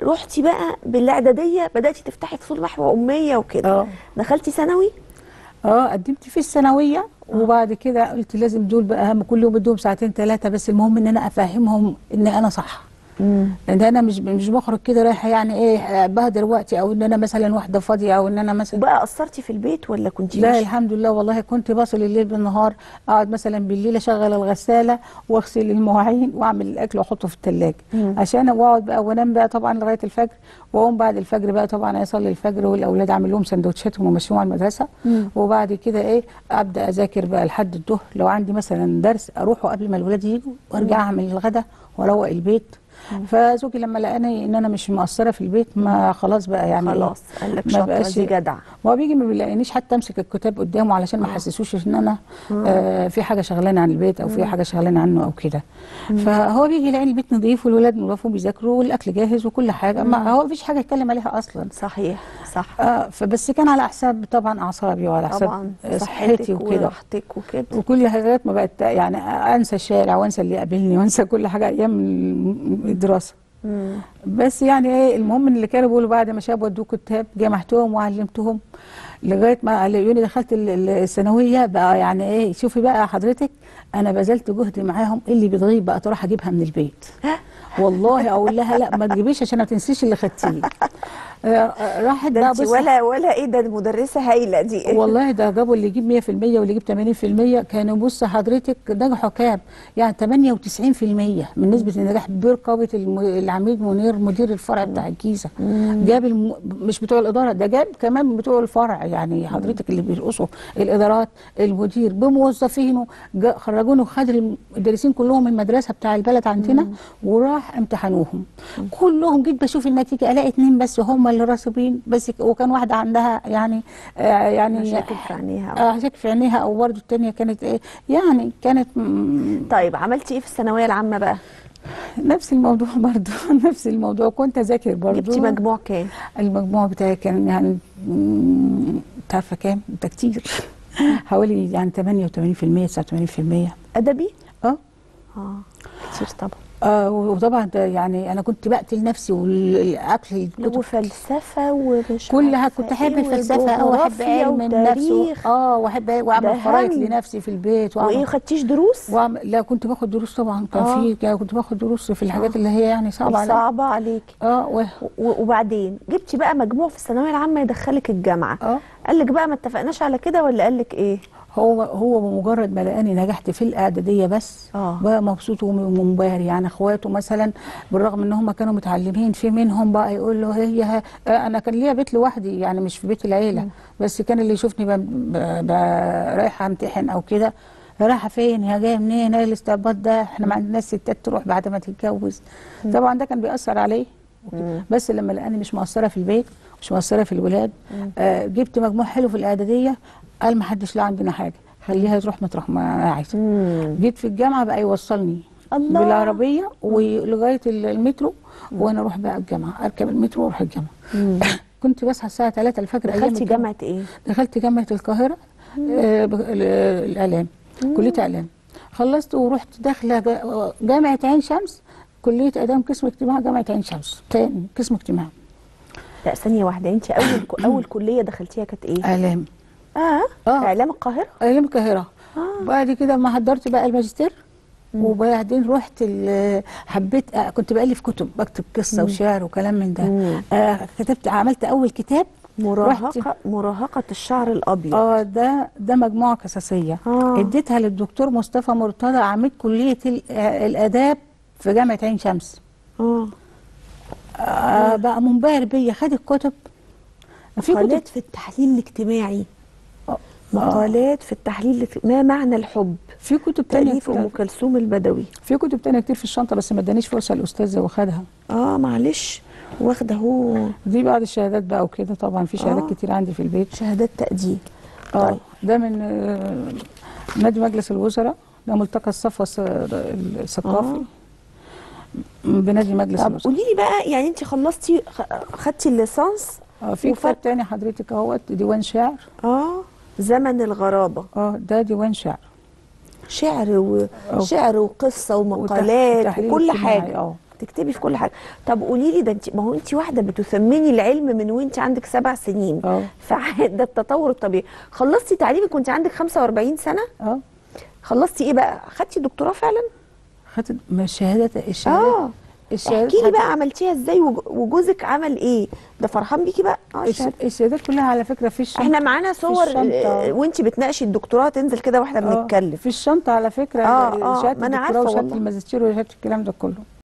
رحتي بقى بالاعداديه بداتي تفتحي فصول محو اميه وكده اه دخلتي ثانوي اه قدمت في الثانويه وبعد كده قلت لازم دول بقى اهم كل يوم اديهم ساعتين ثلاثه بس المهم ان انا افهمهم ان انا صح ان انا مش مش بخرج كده رايحه يعني ايه بهدر وقتي او ان انا مثلا واحده فاضيه او ان انا مثلا وبقى قصرتي في البيت ولا كنتي لا ماشية؟ الحمد لله والله كنت بصل الليل بالنهار اقعد مثلا بالليل اشغل الغساله واغسل المواعين واعمل الاكل واحطه في الثلاجه عشان واقعد بقى وانام بقى طبعا لغايه الفجر واقوم بعد الفجر بقى طبعا اصلي الفجر والاولاد اعمل لهم سندوتشاتهم وامشيهم على المدرسه وبعد كده ايه ابدا اذاكر بقى لحد الظهر لو عندي مثلا درس اروحه قبل ما الولاد يجوا وارجع اعمل الغدا واروق البيت فزوجي لما لقاني ان انا مش مقصره في البيت ما خلاص بقى يعني إيه، خلاص قال لك ما شاطره بقاش- دي جدع ما هو بيجي ما بيلاقينيش حتى امسك الكتاب قدامه علشان ما احسسوش ان انا آه في حاجه شغلانه عن البيت او في حاجه شغلانه عنه او كده فهو بيجي يلاقي البيت نظيف والولاد نضاف وبيذاكروا والاكل جاهز وكل حاجه ما هو مفيش حاجه يتكلم عليها اصلا صحيح صح آه فبس كان على حساب طبعا اعصابي وعلى حساب طبعا آه، صحتك صحتي وكده وراحتك وكده وكل حاجات ما بقت يعني انسى الشارع وانسى اللي قابلني وانسى كل حاجه ايام الدراسه بس يعني ايه المهم ان اللي كانوا بيقولوا بعد ما شاب ودوه كتاب جمعتهم وعلمتهم لغايه ما لقوني دخلت ال- ال- الثانويه بقى يعني ايه شوفي بقى حضرتك انا بذلت جهد معاهم اللي بتغيب بقى تروح اجيبها من البيت والله اقول لها لا ما تجيبيش عشان ما تنسيش اللي خدتيه آه، آه، راحت ده بقى انت بصي ولا ولا ايه ده المدرسه هايله دي والله ده جابوا اللي يجيب 100% واللي يجيب 80% كانوا بص حضرتك نجحوا كام؟ يعني 98% من نسبه النجاح برقابه الم- العميد منير مدير الفرع بتاع الجيزه جاب الم... مش بتوع الاداره ده جاب كمان بتوع الفرع يعني حضرتك اللي بيرقصوا الادارات المدير بموظفينه جا- خرجونا وخد المدرسين كلهم من المدرسه بتاع البلد عندنا وراح امتحنوهم كلهم جيت بشوف النتيجه الاقي اتنين بس هم اللي راسبين بس ك- وكان واحده عندها يعني آه يعني مشاكل في عينيها. اه مشاكل في عينيها او برضه الثانيه كانت ايه يعني كانت مم، طيب عملتي ايه في الثانويه العامه بقى نفس الموضوع برضه نفس الموضوع كنت اذاكر برضه جبتي مجموع كام المجموع بتاعي كان يعني مم، انت عارفه كام؟ ده كتير حوالي يعني 88% 89% ادبي اه اه كتير طبعا آه وطبعا ده يعني انا كنت بقتل نفسي والاكل الكتب وفلسفه ومش كلها عارفة كنت احب إيه الفلسفه أوي واحب وجغرافيا علم النفس و- وتاريخ. اه واحب ده واعمل خرايط هم. لنفسي في البيت وايه واعمل خدتيش دروس واعمل لا كنت باخد دروس طبعا كان آه. في كان- كنت باخد دروس في الحاجات اللي هي يعني صعبه عليا صعبه عليكي اه و... و- وبعدين جبتي بقى مجموع في الثانويه العامه يدخلك الجامعه اه قال لك بقى ما اتفقناش على كده ولا قال لك ايه هو هو بمجرد ما لقاني نجحت في الاعداديه بس آه. بقى مبسوط ومنبهر يعني اخواته مثلا بالرغم ان هم كانوا متعلمين في منهم بقى يقول له هي ها آه، انا كان ليا بيت لوحدي يعني مش في بيت العيله بس كان اللي يشوفني ب- ب- ب- رايحه امتحن او كده رايحه فين يا جايه منين ايه الاستعباط ده احنا ما عندناش ستات تروح بعد ما تتجوز طبعا ده كان بيأثر عليه بس لما لقاني مش مقصره في البيت مش مقصره في الولاد آه جبت مجموع حلو في الاعداديه قال ما حدش لا عندنا حاجه خليها تروح مطرح ما عايزه جيت في الجامعه بقى يوصلني الله. بالعربيه ولغايه ال- المترو وانا اروح بقى الجامعه اركب المترو واروح الجامعه كنت بصحى الساعه 3 الفجر أيام دخلتي الجامعة. جامعه ايه دخلت جامعه القاهره آه ب- ال- الاعلام كليه اعلام خلصت ورحت داخله جا- جامعه عين شمس كليه اداب قسم اجتماع جامعه عين شمس تاني قسم اجتماع لا ثانيه واحده انت اول اول كليه دخلتيها كانت ايه اعلام اه, آه. اعلام القاهره ايام القاهره بعد كده ما حضرت بقى الماجستير وبعدين رحت ال- حبيت آه، كنت بالف كتب بكتب قصه وشعر وكلام من ده آه كتبت عملت اول كتاب رحت- مراهقه مراهقه الشعر الابيض اه ده ده مجموعه قصصيه آه. اديتها للدكتور مصطفى مرتضى عميد كليه ال- آه، الاداب في جامعه عين شمس اه آه بقى منبهر بيا خد الكتب في مقالات كتب في التحليل الاجتماعي آه. مقالات في التحليل الاجت- ما معنى الحب في كتب تانية تأليف أم كتير كلثوم البدوي في كتب تانية كتير في الشنطه بس ما ادانيش فرصه الاستاذ واخدها اه معلش واخده اهو دي بعض الشهادات بقى وكده طبعا في شهادات آه. كتير عندي في البيت شهادات تقدير اه طيب ده من آه، نادي مجلس الوزراء ده ملتقى الصفوه الس- الثقافي بنادي مجلس طب الوزراء قولي لي بقى يعني انت خلصتي خ- خدتي الليسانس اه في وفات- كتاب تاني حضرتك اهوت ديوان شعر اه زمن الغرابه اه ده ديوان شعر شعر و... أو. شعر وقصه ومقالات وتحليل وكل اجتماعي، حاجه اه تكتبي في كل حاجه طب قولي لي ده انت ما هو انت واحده بتثمني العلم من وانت عندك سبع سنين اه فده التطور الطبيعي خلصتي تعليمك وانت عندك 45 سنه اه خلصتي ايه بقى خدتي دكتوراه فعلا خدت ما الشهادات الشهادات اه الشهادات احكي لي خدت- بقى عملتيها ازاي وج- وجوزك عمل ايه ده فرحان بيكي بقى اه الش- الشهادة. الشهادات كلها على فكره في الشنطه احنا معانا صور الشنطة. آه، وانت بتناقشي الدكتوراه تنزل كده واحنا آه، بنتكلم في الشنطه على فكره آه، آه، شهاده ما أنا الدكتوراه عارفة وشهاده والله. الماجستير وشهاده الكلام ده كله